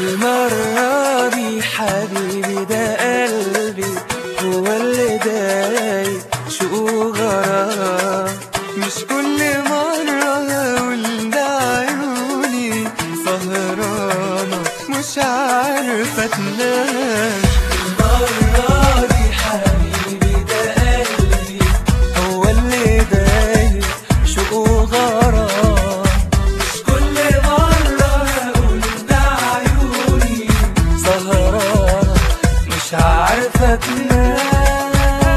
المرة دي حبيبي ده قلبي هو اللي دايق شوق غرام مش كل مرة أقول ده عيوني سهرانة مش عارفة تنام المرة دي حبيبي ده قلبي هو اللي دايق شوق غرام مش كل مرة أقول ده عيوني سهرانة مش عارفة تنام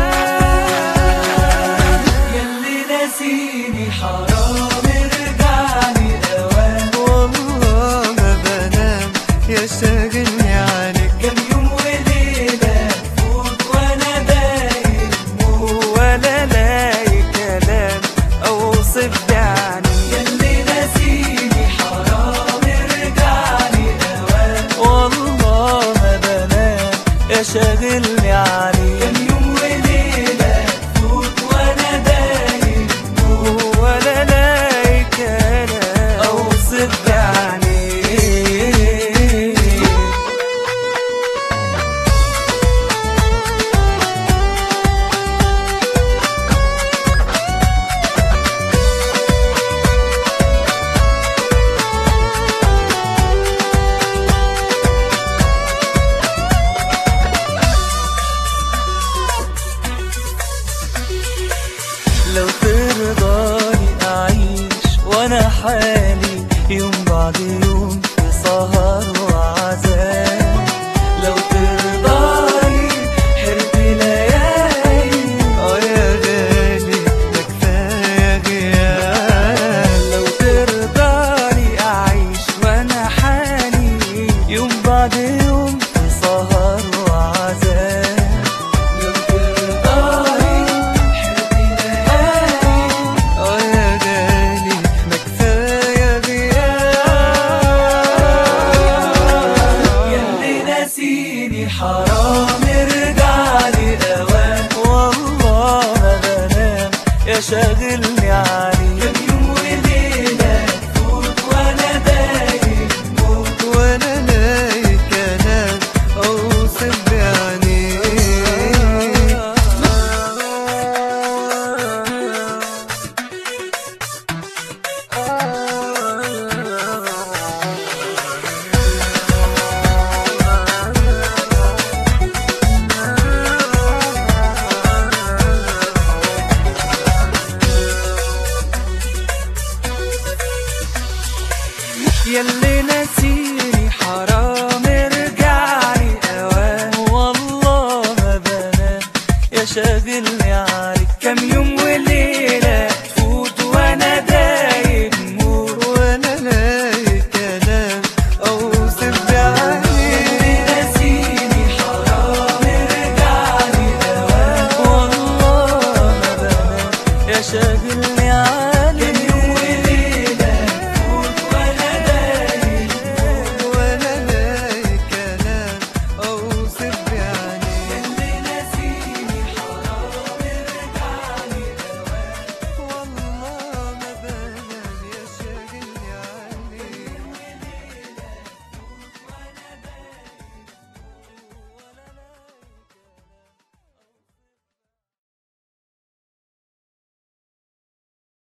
ياللي ناسيني حرام ارجعلي أوام والله ما بنام يا شاغلني عنك كام يوم وليلة تفوت وأنا دايم ولا لاقي كلام أوصف يعني ياللي ناسيني حرام ارجعلي أوام والله ما بنام يا شاغلني عليك كام يوم وليلة تفوت وأنا دايم ولا لاقي كلام أوصف يعني لو ترضاني أعيش وأنا حالي يوم بعد يوم في سهر وعذاب لو ترضاني حرت ليالي اه يا غالي ده كفاية غياب لو ترضاني أعيش وأنا حالي يوم بعد يوم في سهر وعذاب لو ترضاني حرت ليالي اه يا غالي ما كفاية غياب ياللي ناسيني حرام ارجعلي اوام والله ما بنام يا شاغلني عليك كام يوم وليلة تفوت وانا دايم موت وانا لاقي كلام اوصف بعينيك ياللي ناسي